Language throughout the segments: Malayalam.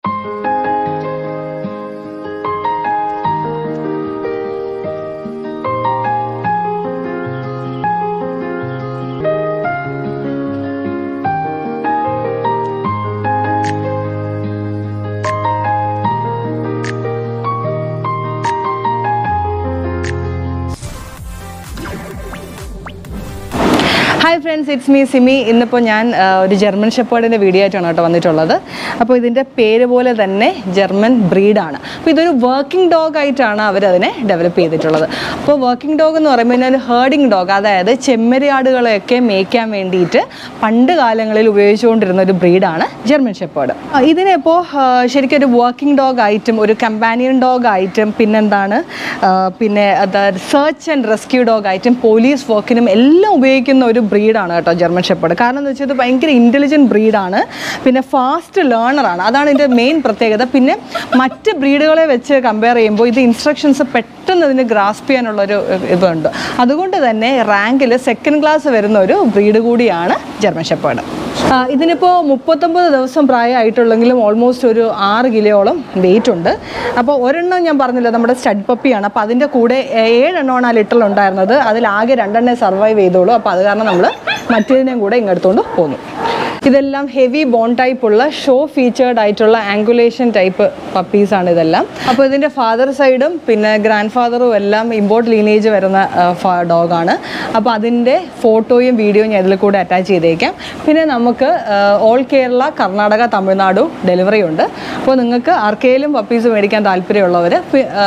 hi friends it's me Simi ഇന്നിപ്പോൾ ഞാൻ ആ, ഒരു ജർമ്മൻ ഷെപ്പേർഡിൻ്റെ വീഡിയോ ആയിട്ടാണ് കേട്ടോ വന്നിട്ടുള്ളത് അപ്പോൾ ഇതിൻ്റെ പേര് പോലെ തന്നെ ജർമ്മൻ ബ്രീഡാണ് അപ്പോൾ ഇതൊരു വർക്കിംഗ് ഡോഗ് ആയിട്ടാണ് അവരതിനെ ഡെവലപ്പ് ചെയ്തിട്ടുള്ളത് അപ്പോൾ വർക്കിംഗ് ഡോഗ് എന്ന് പറയുമ്പോൾ ഇതിനൊരു ഹേർഡിംഗ് ഡോഗ് അതായത് ചെമ്മരിയാടുകളെയൊക്കെ മേയ്ക്കാൻ വേണ്ടിയിട്ട് പണ്ട് കാലങ്ങളിൽ ഉപയോഗിച്ചുകൊണ്ടിരുന്ന ഒരു ബ്രീഡാണ് ജർമ്മൻ ഷെപ്പേർഡ് ഇതിനെ ഇപ്പോൾ ശരിക്കും ഒരു വർക്കിംഗ് ഡോഗ് ആയിട്ടും ഒരു കമ്പാനിയൻ ഡോഗ് ആയിട്ടും പിന്നെന്താണ് ആ, പിന്നെ അത് സെർച്ച് ആൻഡ് റെസ്ക്യൂ ഡോഗ് ആയിട്ടും പോലീസ് വർക്കിനും എല്ലാം ഉപയോഗിക്കുന്ന ഒരു ബ്രീഡാണ് കേട്ടോ ജർമ്മൻ ഷെപ്പേർഡ് കാരണം എന്ന് വെച്ചാൽ ഇത് ഭയങ്കര ഇൻ്റലിജൻറ്റ് ബ്രീഡാണ് പിന്നെ ഫാസ്റ്റ് ലേണറാണ് അതാണ് ഇതിൻ്റെ മെയിൻ പ്രത്യേകത പിന്നെ മറ്റ് ബ്രീഡുകളെ വെച്ച് കമ്പയർ ചെയ്യുമ്പോൾ ഇത് ഇൻസ്ട്രക്ഷൻസ് പെട്ടെന്ന് ഇതിന് ഗ്രാസ്പ് ചെയ്യാനുള്ളൊരു ഇതുണ്ട് അതുകൊണ്ട് തന്നെ റാങ്കിൽ സെക്കൻഡ് ക്ലാസ് വരുന്ന ഒരു ബ്രീഡ് കൂടിയാണ് ജർമ്മൻ ഷെപ്പേർഡ് ആ, ഇതിനിപ്പോൾ മുപ്പത്തൊമ്പത് ദിവസം പ്രായമായിട്ടുള്ളെങ്കിലും ഓൾമോസ്റ്റ് ഒരു ആറ് കിലോയോളം വെയിറ്റ് ഉണ്ട് അപ്പോൾ ഒരെണ്ണം ഞാൻ പറഞ്ഞില്ല നമ്മുടെ സ്റ്റഡ് പപ്പിയാണ് അപ്പോൾ അതിൻ്റെ കൂടെ ഏഴെണ്ണമാണ് ആ ലിറ്ററിൽ ഉണ്ടായിരുന്നത് അതിലാകെ രണ്ടെണ്ണേ സർവൈവ് ചെയ്തോളൂ അപ്പോൾ അത് കാരണം നമ്മൾ മറ്റേതിനെയും കൂടെ ഇങ്ങെടുത്തുകൊണ്ട് പോന്നു ഇതെല്ലാം ഹെവി ബോൺ ടൈപ്പ് ഉള്ള ഷോ ഫീച്ചേർഡ് ആയിട്ടുള്ള ആംഗുലേഷൻ ടൈപ്പ് പപ്പീസാണ് ഇതെല്ലാം അപ്പോൾ ഇതിൻ്റെ ഫാദർ സൈഡും പിന്നെ ഗ്രാൻഡ് ഫാദറും എല്ലാം ഇമ്പോർട്ട് ലീനേജ് വരുന്ന ഡോഗാണ് അപ്പോൾ അതിൻ്റെ ഫോട്ടോയും വീഡിയോയും ഞാൻ ഇതിൽ കൂടെ അറ്റാച്ച് ചെയ്തേക്കാം പിന്നെ നമുക്ക് ഓൾ കേരള കർണാടക തമിഴ്നാടു ഡെലിവറി ഉണ്ട് അപ്പോൾ നിങ്ങൾക്ക് ആർക്കെങ്കിലും പപ്പീസ് മേടിക്കാൻ താല്പര്യമുള്ളവർ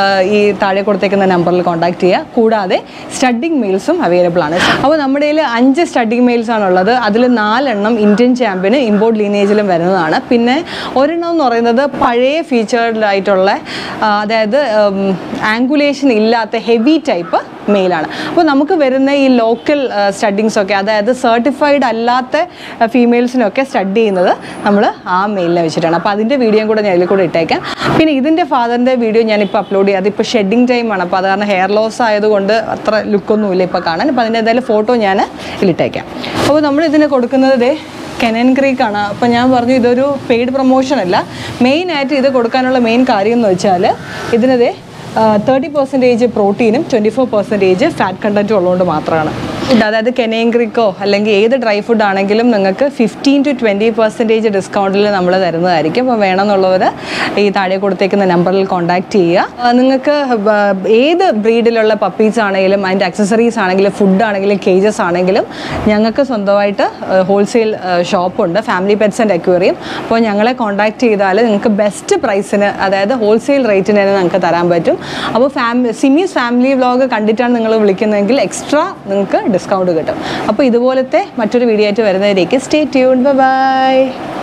ഈ താഴെ കൊടുത്തേക്കുന്ന നമ്പറിൽ കോൺടാക്ട് ചെയ്യുക കൂടാതെ സ്റ്റഡിങ് മെയിൽസും അവൈലബിൾ ആണ് അപ്പോൾ നമ്മുടെ കയ്യിൽ അഞ്ച് സ്റ്റഡിങ് മെയിൽസ് ആണുള്ളത് അതിൽ നാലെണ്ണം ഇന്ത്യൻ ചാമ്പ്യന് ഇമ്പോർട്ട് ലീനേജിലും വരുന്നതാണ് പിന്നെ ഒരെണ്ണം എന്ന് പറയുന്നത് പഴയ ഫീച്ചേർഡിലായിട്ടുള്ള അതായത് ആംഗുലേഷൻ ഇല്ലാത്ത ഹെവി ടൈപ്പ് മെയിലാണ് അപ്പോൾ നമുക്ക് വരുന്ന ഈ ലോക്കൽ സ്റ്റഡിങ്സ് ഒക്കെ അതായത് സർട്ടിഫൈഡ് അല്ലാത്ത ഫീമെയിൽസിനൊക്കെ സ്റ്റഡി ചെയ്യുന്നത് നമ്മൾ ആ മെയിലിനെ വെച്ചിട്ടാണ് അപ്പോൾ അതിൻ്റെ വീഡിയോയും കൂടെ ഞാൻ ഇതിൽ കൂടെ ഇട്ടേക്കാം പിന്നെ ഇതിൻ്റെ ഫാദറിൻ്റെ വീഡിയോ ഞാനിപ്പോൾ അപ്ലോഡ് ചെയ്യാം അതിപ്പോൾ ഷെഡിങ് ടൈമാണ് അപ്പോൾ അത് കാരണം ഹെയർ ലോസ് ആയതുകൊണ്ട് അത്ര ലുക്കൊന്നുമില്ല ഇപ്പോൾ കാണാൻ അപ്പോൾ അതിൻ്റെ എന്തായാലും ഫോട്ടോ ഞാൻ ഇതിലിട്ടേക്കാം അപ്പോൾ നമ്മൾ ഇതിന് കൊടുക്കുന്നത് ദേ കെനൻ ക്രീക്ക് ആണ് അപ്പോൾ ഞാൻ പറഞ്ഞു ഇതൊരു പെയ്ഡ് പ്രൊമോഷൻ അല്ല മെയിനായിട്ട് ഇത് കൊടുക്കാനുള്ള മെയിൻ കാര്യം എന്ന് വെച്ചാൽ ഇതിനത് തേർട്ടി പെർസെൻറ്റേജ് പ്രോട്ടീനും ട്വൻറ്റി ഫോർ പെർസെൻറ്റേജ് ഫാറ്റ് കണ്ടൻറ്റും ഉള്ളതുകൊണ്ട് മാത്രമാണ് ഫുഡ് അതായത് കെനേങ്ക്രിക്കോ അല്ലെങ്കിൽ ഏത് ഡ്രൈ ഫുഡ് ആണെങ്കിലും നിങ്ങൾക്ക് ഫിഫ്റ്റീൻ ടു ട്വൻറ്റി പെർസെൻറ്റേജ് ഡിസ്കൗണ്ടിൽ നമ്മൾ തരുന്നതായിരിക്കും അപ്പോൾ വേണമെന്നുള്ളവർ ഈ താഴെ കൊടുത്തേക്കുന്ന നമ്പറിൽ കോൺടാക്ട് ചെയ്യുക ആ, നിങ്ങൾക്ക് ബ- ഏത് ബ്രീഡിലുള്ള പപ്പീസ് ആണെങ്കിലും അതിൻ്റെ അക്സസറീസ് ആണെങ്കിലും ഫുഡ് ആണെങ്കിലും കേജസ് ആണെങ്കിലും ഞങ്ങൾക്ക് സ്വന്തമായിട്ട് ഹോൾസെയിൽ ഷോപ്പുണ്ട് ഫാമിലി പെറ്റ്സ് ആൻഡ് അക്വേറിയം അപ്പോൾ ഞങ്ങളെ കോൺടാക്ട് ചെയ്താൽ നിങ്ങൾക്ക് ബെസ്റ്റ് പ്രൈസിന് അതായത് ഹോൾസെയിൽ റേറ്റിന് തന്നെ നിങ്ങൾക്ക് തരാൻ പറ്റും അപ്പോൾ ഫാമിലി സിമീസ് ഫാമിലി വ്ലോഗ് കണ്ടിട്ടാണ് നിങ്ങൾ വിളിക്കുന്നതെങ്കിൽ എക്സ്ട്രാ നിങ്ങൾക്ക് ഡിസ്കൗണ്ട് കിട്ടും അപ്പോൾ ഇതുപോലത്തെ മറ്റൊരു വീഡിയോ ആയിട്ട് വരുന്നതിലേക്ക് സ്റ്റേ ട്യൂൺ ബൈ